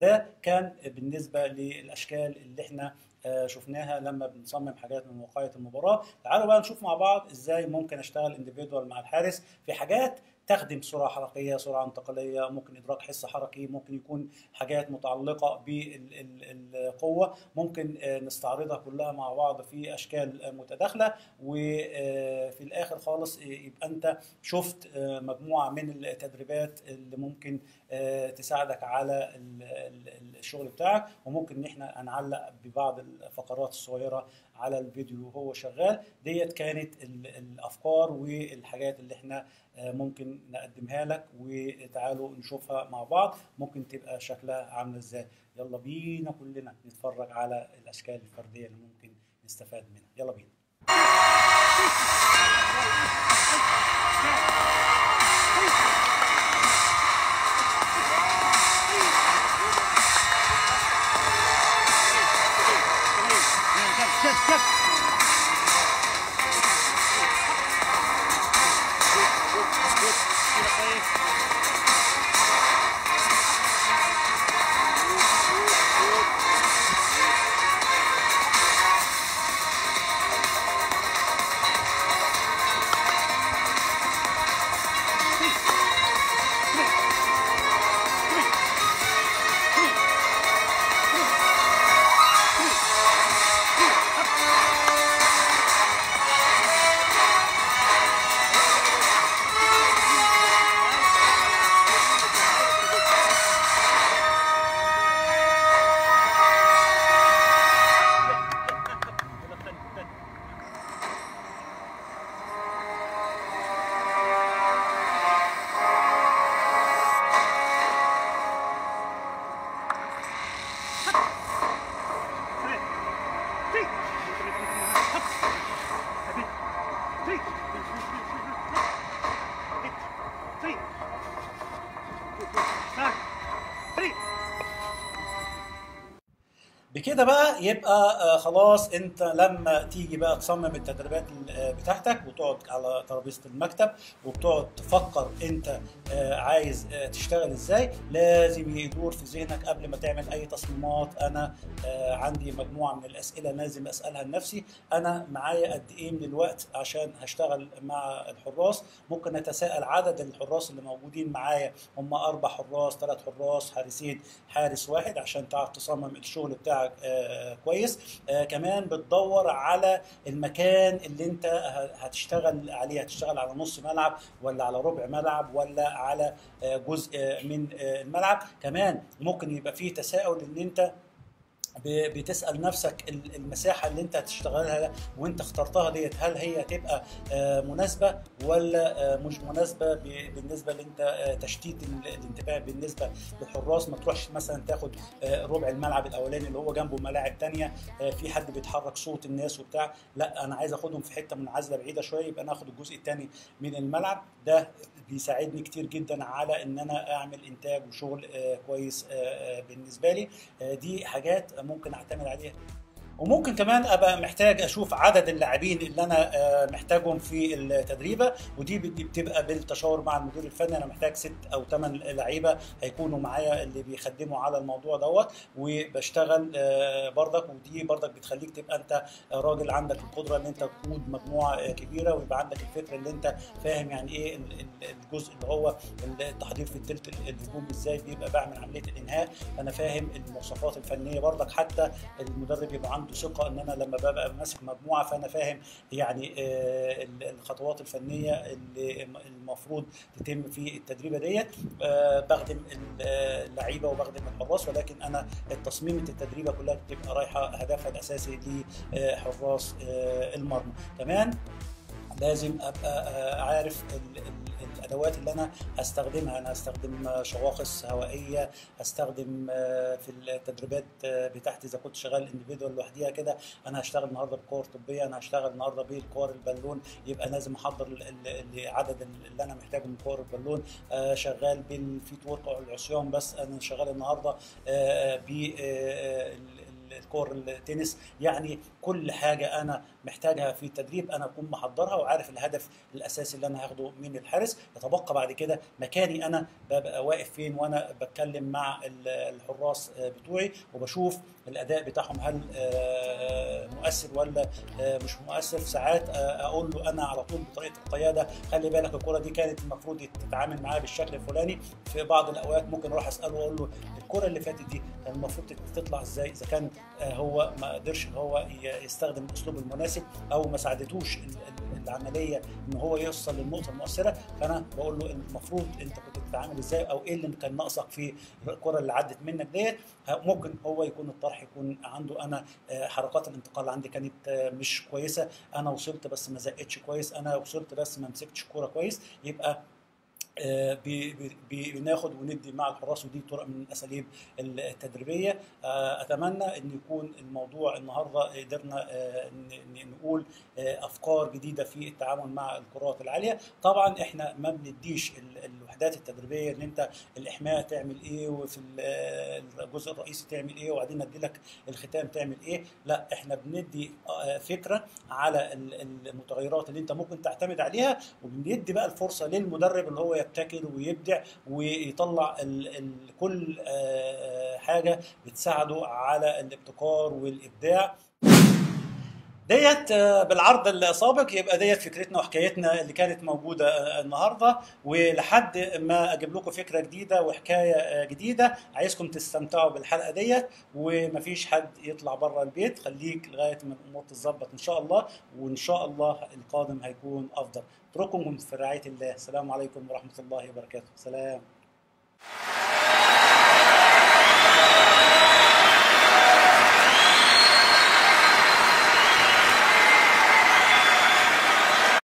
ده كان بالنسبه للاشكال اللي احنا آه، شفناها لما بنصمم حاجات من واقعيه المباراه تعالوا بقى نشوف مع بعض ازاي ممكن اشتغل انديفيدوال مع الحارس في حاجات تخدم سرعه حركيه سرعه انتقاليه ممكن ادراك حس حركي ممكن يكون حاجات متعلقه بالقوه ممكن آه، نستعرضها كلها مع بعض في اشكال آه، متداخله وفي الاخر خالص آه، يبقى انت شفت آه، مجموعه من التدريبات اللي ممكن آه، تساعدك على ال- ال- الشغل بتاعك وممكن ان احنا هنعلق ببعض الفقرات الصغيره على الفيديو وهو شغال ديت كانت ال- الافكار والحاجات اللي احنا آه، ممكن نقدمها لك وتعالوا نشوفها مع بعض ممكن تبقى شكلها عامله ازاي يلا بينا كلنا نتفرج على الاشكال الفرديه اللي ممكن نستفاد منها يلا بينا بكده بقى يبقى آه، خلاص انت لما تيجي بقى تصمم التدريبات ال- آه، بتاعتك وتقعد على ترابيزه المكتب وبتقعد تفكر انت آه، عايز آه، تشتغل ازاي لازم يدور في ذهنك قبل ما تعمل اي تصميمات انا آه، عندي مجموعه من الاسئله لازم اسالها لنفسي انا معايا قد ايه من الوقت عشان هشتغل مع الحراس ممكن اتساءل عدد الحراس اللي موجودين معايا هم اربع حراس ثلاث حراس حارسين حارس واحد عشان تعرف تصمم الشغل بتاعك آه، كويس آه، كمان بتدور على المكان اللي انت ه- هتشتغل عليه هتشتغل على نص ملعب ولا على ربع ملعب ولا على آه، جزء آه، من آه، الملعب كمان ممكن يبقى فيه تساؤل ان انت ب- بتسال نفسك ال- المساحه اللي انت هتشتغلها وانت اخترتها ديت هل هي هتبقى آه، مناسبه ولا آه، مش مناسبه ب- بالنسبه لانت آه، تشتيت ال- الانتباه بالنسبه للحراس ما تروحش مثلا تاخد آه، ربع الملعب الاولاني اللي هو جنبه ملاعب تانية آه، في حد بيتحرك صوت الناس وبتاع لا انا عايز اخدهم في حته منعزله بعيده شويه يبقى انا اخد الجزء الثاني من الملعب ده بيساعدني كتير جدا على ان انا اعمل انتاج وشغل آه، كويس آه، آه، بالنسبه لي آه، دي حاجات ممكن اعتمد عليها وممكن كمان ابقى محتاج اشوف عدد اللاعبين اللي انا آه، محتاجهم في التدريبه ودي بت- بتبقى بالتشاور مع المدير الفني انا محتاج ست او ثمان لعيبه هيكونوا معايا اللي بيخدموا على الموضوع دوت وبشتغل آه، برضك ودي برضك بتخليك تبقى انت راجل عندك القدره ان انت تقود مجموعه آه، كبيره ويبقى عندك الفكره اللي انت فاهم يعني ايه ال- ال- الجزء اللي هو التحضير في التلت الهجوم ازاي بيبقى بعمل عمليه الانهاء انا فاهم المواصفات الفنيه برضك حتى المدرب يبقى عنده ثقه ان انا لما ببقى ماسك مجموعه فانا فاهم يعني آه، ال- الخطوات الفنيه اللي المفروض تتم في التدريبه ديت آه، بخدم ال- اللعيبه وبخدم الحراس ولكن انا تصميمه التدريبه كلها بتبقى رايحه هدفها الاساسي لحراس آه، المرمى كمان لازم ابقى آه، عارف ال- ال- الادوات اللي انا هستخدمها انا هستخدم آه، شواخص هوائيه هستخدم آه، في التدريبات آه، بتاعتي اذا كنت شغال انديفيدوال لوحديها كده انا هشتغل النهارده بكور طبيه انا هشتغل النهارده بالكور البالون يبقى لازم احضر ال- ال- العدد اللي انا محتاجه من كور البالون آه، شغال بالفيت ورك او العصيان بس انا شغال النهارده ب الكور التنس يعني كل حاجه انا محتاجها في التدريب انا اكون محضرها وعارف الهدف الاساسي اللي انا هاخده من الحارس يتبقى بعد كده مكاني انا ببقى واقف فين وانا بتكلم مع الحراس بتوعي وبشوف الاداء بتاعهم هل مؤثر ولا مش مؤثر ساعات اقول له انا على طول بطريقه القياده خلي بالك الكره دي كانت المفروض تتعامل معاها بالشكل الفلاني في بعض الاوقات ممكن اروح اساله واقول له الكره اللي فاتت دي كان المفروض تطلع ازاي اذا كان هو ما قدرش هو يستخدم الاسلوب المناسب او ما ساعدتوش العمليه ان هو يوصل للنقطه المؤثره فانا بقول له المفروض انت كنت بتتعامل ازاي او ايه اللي كان ناقصك في الكره اللي عدت منك ديت ممكن هو يكون الطرح يكون عنده انا حركات الانتقال عندي كانت مش كويسه انا وصلت بس ما زقتش كويس انا وصلت بس ما مسكتش الكوره كويس يبقى بناخد وندي مع الحراس ودي طرق من الاساليب التدريبيه اتمنى ان يكون الموضوع النهارده قدرنا نقول افكار جديده في التعامل مع الكرات العاليه طبعا احنا ما بنديش الوحدات التدريبيه ان انت الاحماء تعمل ايه وفي الجزء الرئيسي تعمل ايه وبعدين ندي لك الختام تعمل ايه لا احنا بندي فكره على المتغيرات اللي انت ممكن تعتمد عليها وبندي بقى الفرصه للمدرب اللي هو يبتكر ويبدع ويطلع ال ال كل حاجه بتساعده على الابتكار والابداع ديت بالعرض السابق يبقى ديت فكرتنا وحكايتنا اللي كانت موجوده النهارده ولحد ما اجيب لكم فكره جديده وحكايه جديده عايزكم تستمتعوا بالحلقه ديت ومفيش حد يطلع بره البيت خليك لغايه ما الامور تتظبط ان شاء الله وان شاء الله القادم هيكون افضل اترككم في رعايه الله السلام عليكم ورحمه الله وبركاته سلام